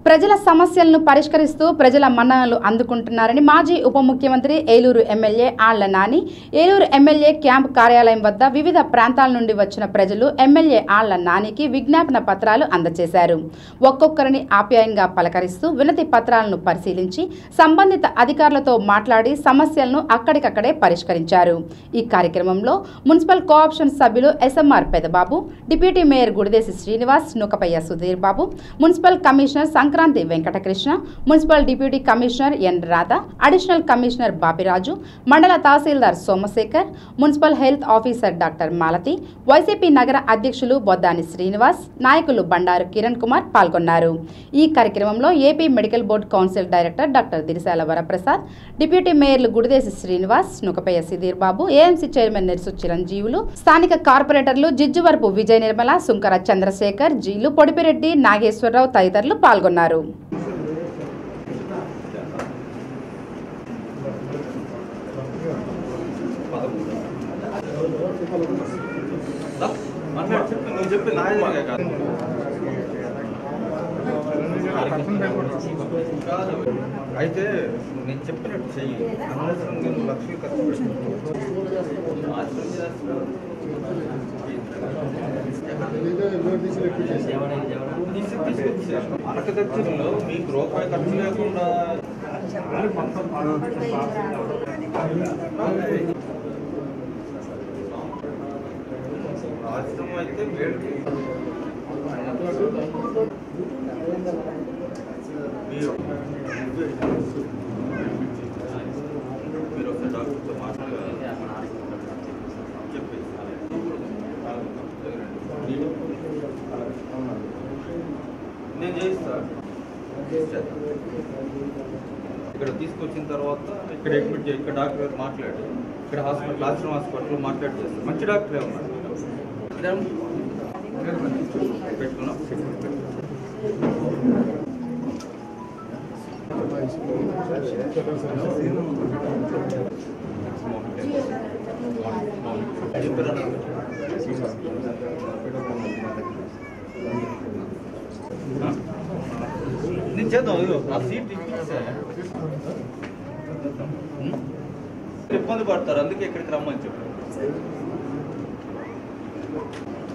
ప్రజల సమస్యలను పరిష్కరిస్తూ ప్రజల మన్ననలు అందుకుంటున్నారని మాజీ ఉప ముఖ్యమంత్రి Eluru MLA Alla Nani Eluru MLA camp కార్యాలయం వద్ద వివిధ ప్రాంతాల నుండి వచ్చిన ప్రజలు ఎమ్మెల్యే ఆళ్ల నానికి విజ్ఞాపన పత్రాలు అందజేశారు ఒక్కొక్కరిని ఆప్యాయంగా పలకరిస్తూ వినతి పత్రాలను పరిశీలించి సంబంధిత అధికారులతో మాట్లాడి సమస్యలను అక్కడికక్కడే పరిష్కరించారు ఈ కార్యక్రమంలో మున్సిపల్ కోఆప్షన్ సభ్యులు SMR Pedababu deputy mayor Gudidesi Srinivas Nukapayya Sudheer Babu municipal commissioner Sankranti Venkatakrishna municipal deputy commissioner N Radha additional commissioner Bapiraju mandal tahsildar Somasekhar municipal health officer doctor Malathi YCP నగర అధ్యక్షులు బొద్దాని శ్రీనివాస్ నాయకులు బండారు కిరణ్ కుమార్ పాల్గొన్నారు ఈ కార్యక్రమంలో AP medical board council director doctor Dirisala Varaprasad deputy మేయర్లు గుడిదేశి శ్రీనివాస్ నుకపయ్య సుధీర్ బాబు ఏఎంసీ చైర్మన్ నెర్సు చిరంజీవులు స్థానిక కార్పొరేటర్లు జిజ్జువరపు విజయ నిర్మల సుంకర చంద్రశేఖర్ జీలు పొడిపిరెడ్డి నాగేశ్వరరావు తదితరులు పాల్గొన్నారు నువ్వు చెప్పి నాయనే కాదు కాదు అయితే నేను చెప్పినట్టు చెయ్యి అనవసరంగా నువ్వు లక్షలు ఖర్చు పెట్టుకుంటావు ఆశ్రమం చేస్తున్నావు. తీసి తీసుకొచ్చేసాను. మనకు దగ్గరలో మీకు రూపాయి ఖర్చు లేకుండా ఆశ్రమం అయితే వేడికి మీరు మీరు ఒక డాక్టర్తో మాట్లాడాలి చెప్పేసి నేను చేయిస్తా ఇక్కడ తీసుకొచ్చిన తర్వాత ఇక్కడ అడ్మిట్ చేయి ఇక్కడ డాక్టర్ గారు మాట్లాడి ఇక్కడ హాస్పిటల్ ఆశ్రమ హాస్పిటల్లో మాట్లాడి చేస్తారు మంచి డాక్టరే ఉన్నారు పెట్టుకున్నాం నేను చేద్దాం ఇదిగో, ఆ సీట్ ఇప్పిస్తే ఉం? ఇబ్బంది పడతారు అందుకే ఇక్కడికి రమ్మని చెప్పారు